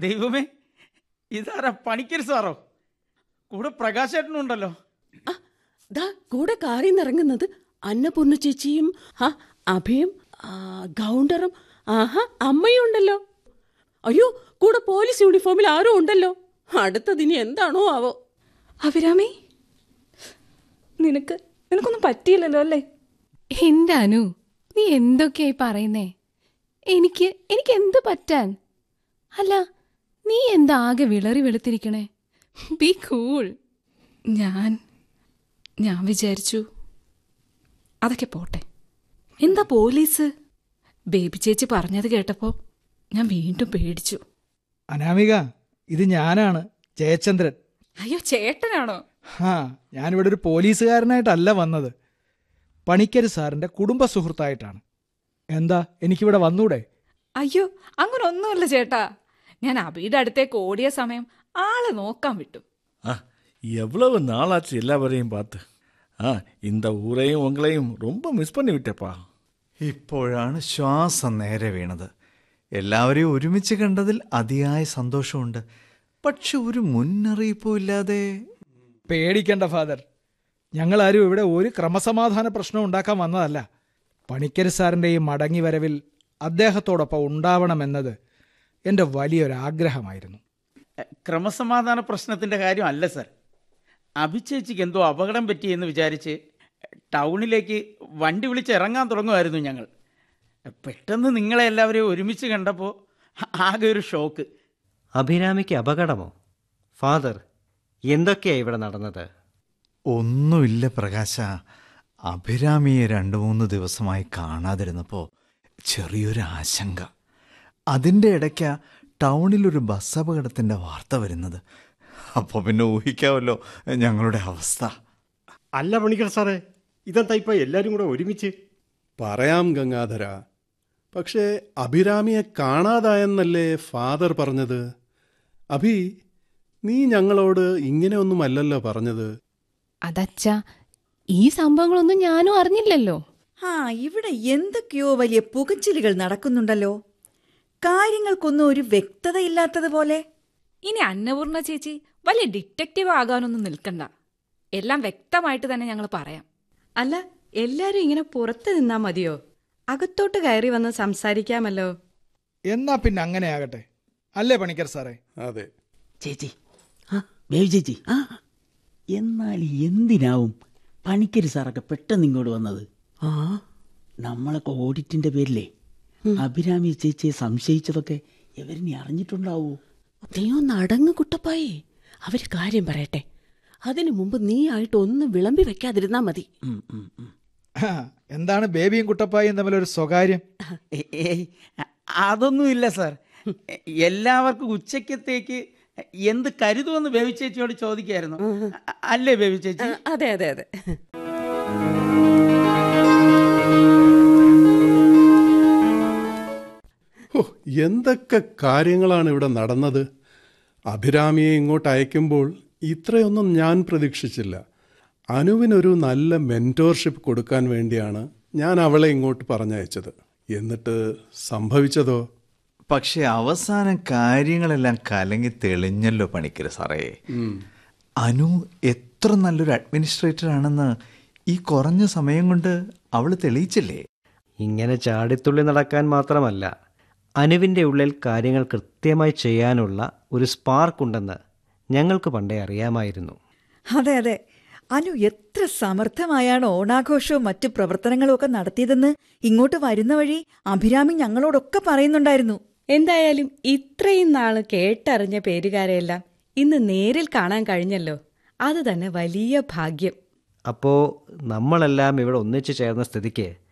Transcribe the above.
ദൈവമേ ഇതാരാ പണിക്കര് സാറോ കൂടെ പ്രകാശേട്ടനുണ്ടല്ലോ ആ, ദാ കൂടെ കാറിൽ നിന്ന് ഇറങ്ങുന്നത് അന്നപൂർണ്ണ ചേച്ചിയും ആ അഭയും ആ, ഗൗണ്ടറും ആഹാ അമ്മയും ഉണ്ടല്ലോ അയ്യോ കൂടെ പോലീസ് യൂണിഫോമിൽ ആരോ ഉണ്ടല്ലോ അടുത്തതിനി എന്താണോ ആവോ അഭിരാമി നിനക്ക് നിനക്കൊന്നും പറ്റിയില്ലല്ലോ അല്ലേ എന്റെ അനു നീ എന്തൊക്കെയായി പറയുന്നേ എനിക്ക് എനിക്ക് എന്ത് പറ്റാൻ അല്ല നീ എന്താ ആകെ വിളറി വെളുത്തിരിക്കണേ ബി കൂൾ ഞാൻ ഞാൻ വിചാരിച്ചു അതൊക്കെ പോട്ടെ എന്താ പോലീസ് ബേബി ചേച്ചി പറഞ്ഞത് കേട്ടപ്പോ ഞാൻ വീണ്ടും പേടിച്ചു അനാമിക ഇത് ഞാനാണ് ജയചന്ദ്രൻ അയ്യോ ചേട്ടനാണോ ഹാ ഞാനിവിടെ ഒരു പോലീസുകാരനായിട്ടല്ല വന്നത് പണിക്കര് സാറിൻ്റെ കുടുംബ സുഹൃത്തായിട്ടാണ് എന്താ എനിക്കിവിടെ വന്നൂടെ അയ്യോ അങ്ങനെ ഒന്നുമില്ല ചേട്ടാ ഞാൻ അബിയുടെ അടുത്തേക്ക് ഓടിയ സമയം ആളെ നോക്കാൻ വിട്ടു ஆ எவ்வளவு நாளாச்சு எல்லாவரையும் பார்த்து ஆ இந்த ஊரையும் உங்களையும் ரொம்ப மிஸ் பண்ணி விட்டேப்பா ഇപ്പോഴാണ് ശ്വാസം നേരെ വീണത് എല്ലാവരെയും ഒരുമിച്ച് കണ്ടതിൽ അതിയായ സന്തോഷമുണ്ട് പക്ഷെ ഒരു മുന്നറിയിപ്പും ഇല്ലാതെ പേടിക്കണ്ട ഫാദർ ഞങ്ങളാരും ഇവിടെ ഒരു ക്രമസമാധാന പ്രശ്നം ഉണ്ടാക്കാൻ വന്നതല്ല പണിക്കര് സാറിൻ്റെ ഈ മടങ്ങി വരവിൽ അദ്ദേഹത്തോടൊപ്പം ഉണ്ടാവണമെന്നത് എൻ്റെ വലിയൊരാഗ്രഹമായിരുന്നു എ, ക്രമസമാധാന പ്രശ്നത്തിൻ്റെ കാര്യം അല്ല സർ അഭിചേച്ചിക്ക് എന്തോ അപകടം പറ്റിയെന്ന് വിചാരിച്ച് ടൗണിലേക്ക് വണ്ടി വിളിച്ച് ഇറങ്ങാൻ തുടങ്ങുമായിരുന്നു ഞങ്ങൾ പെട്ടെന്ന് നിങ്ങളെ എല്ലാവരെയും ഒരുമിച്ച് കണ്ടപ്പോൾ ആകെ ഒരു ഷോക്ക് അഭിരാമിക്ക് അപകടമോ ഫാദർ എന്തൊക്കെയാ ഇവിടെ നടന്നത് ഒന്നുമില്ല പ്രകാശ അഭിരാമിയെ രണ്ട് മൂന്ന് ദിവസമായി കാണാതിരുന്നപ്പോൾ ചെറിയൊരു ആശങ്ക അതിൻ്റെ ഇടയ്ക്ക ടൗണിലൊരു ബസ് അപകടത്തിൻ്റെ വാർത്ത വരുന്നത് അപ്പോൾ പിന്നെ ഊഹിക്കാമല്ലോ ഞങ്ങളുടെ അവസ്ഥ അല്ല പണിക്കർ സാറേ ഇതെന്താ ഇപ്പൊ എല്ലാരും കൂടെ ഒരുമിച്ച് പറയാം ഗംഗാധര പക്ഷേ അഭിരാമിയെ കാണാതായെന്നല്ലേ ഫാദർ പറഞ്ഞത് അഭി നീ ഞങ്ങളോട് ഇങ്ങനെയൊന്നുമല്ലല്ലോ പറഞ്ഞത് അതച്ച ഈ സംഭവങ്ങളൊന്നും ഞാനും അറിഞ്ഞില്ലല്ലോ ആ ഇവിടെ എന്തൊക്കെയോ വലിയ പുകച്ചിലുകൾ നടക്കുന്നുണ്ടല്ലോ കാര്യങ്ങൾക്കൊന്നും ഒരു വ്യക്തതയില്ലാത്തതുപോലെ ഇനി അന്നപൂർണ ചേച്ചി വലിയ ഡിറ്റക്റ്റീവ് ആകാനൊന്നും നിൽക്കണ്ട എല്ലാം വ്യക്തമായിട്ട് തന്നെ ഞങ്ങൾ പറയാം അല്ല എല്ലാരും ഇങ്ങനെ പുറത്ത് നിന്നാ മതിയോ അകത്തോട്ട് കയറി വന്ന് സംസാരിക്കാമല്ലോ എന്നാ പിന്നെ അങ്ങനെ ആകട്ടെ അല്ലേ പണിക്കർ സാറേ അതെ ചേച്ചി ബേബി ചേച്ചി എന്നാൽ എന്തിനാവും പണിക്കര് സാറൊക്കെ പെട്ടെന്ന് ഇങ്ങോട്ട് വന്നത് ആ നമ്മളൊക്കെ ഓഡിറ്റിന്റെ പേരിലേ അഭിരാമി ചേച്ചിയെ സംശയിച്ചതൊക്കെ ഇവരിനി അറിഞ്ഞിട്ടുണ്ടാവോ നീ ഒന്ന് അടങ്ങ് കുട്ടപ്പായി അവര് കാര്യം പറയട്ടെ അതിനു മുമ്പ് നീ ആയിട്ട് ഒന്നും വിളമ്പി വെക്കാതിരുന്നാ മതി ആ, എന്താണ് ബേബിയും കുട്ടപ്പായും തമ്മിലൊരു സ്വകാര്യം ഏ- ഏയ് അ- അതൊന്നുമില്ല സാർ എ- എല്ലാവർക്കും ഉച്ചക്കത്തേക്ക് എന്ത് കരുതുമെന്ന് ബേബി ചേച്ചിയോട് ചോദിക്കായിരുന്നു അ- അല്ലേ ബേബി ചേച്ചി അതെ അതെ അതെ ഓ എന്തൊക്കെ കാര്യങ്ങളാണ് ഇവിടെ നടന്നത് അഭിരാമിയെ ഇങ്ങോട്ട് അയക്കുമ്പോൾ ഇത്രയൊന്നും ഞാൻ പ്രതീക്ഷിച്ചില്ല അനുവിനൊരു നല്ല മെൻറ്റോർഷിപ്പ് കൊടുക്കാൻ വേണ്ടിയാണ് ഞാൻ അവളെ ഇങ്ങോട്ട് പറഞ്ഞയച്ചത് എന്നിട്ട് സംഭവിച്ചതോ പക്ഷെ അവസാനം കാര്യങ്ങളെല്ലാം കലങ്ങി തെളിഞ്ഞല്ലോ പണിക്കര് സാറേ അനു എത്ര നല്ലൊരു അഡ്മിനിസ്ട്രേറ്റർ ആണെന്ന് ഈ കുറഞ്ഞ സമയം കൊണ്ട് അവൾ തെളിയിച്ചില്ലേ ഇങ്ങനെ ചാടിത്തുള്ളി നടക്കാൻ മാത്രമല്ല അനുവിൻ്റെ ഉള്ളിൽ കാര്യങ്ങൾ കൃത്യമായി ചെയ്യാനുള്ള ഒരു സ്പാർക്ക് ഉണ്ടെന്ന് ഞങ്ങൾക്ക് പണ്ടേ അറിയാമായിരുന്നു അതെ അതെ അനു എത്ര സമർത്ഥമായാണ് ഓണാഘോഷവും മറ്റു പ്രവർത്തനങ്ങളും ഒക്കെ നടത്തിയതെന്ന് ഇങ്ങോട്ട് വരുന്ന വഴി അഭിരാമി ഞങ്ങളോടൊക്കെ പറയുന്നുണ്ടായിരുന്നു എന്തായാലും ഇത്രയും നാള് കേട്ടറിഞ്ഞ പേരുകാരെയെല്ലാം ഇന്ന് നേരിൽ കാണാൻ കഴിഞ്ഞല്ലോ അത് തന്നെ വലിയ ഭാഗ്യം അപ്പോൾ നമ്മളെല്ലാം ഇവിടെ ഒന്നിച്ചു ചേർന്ന സ്ഥിതിക്ക്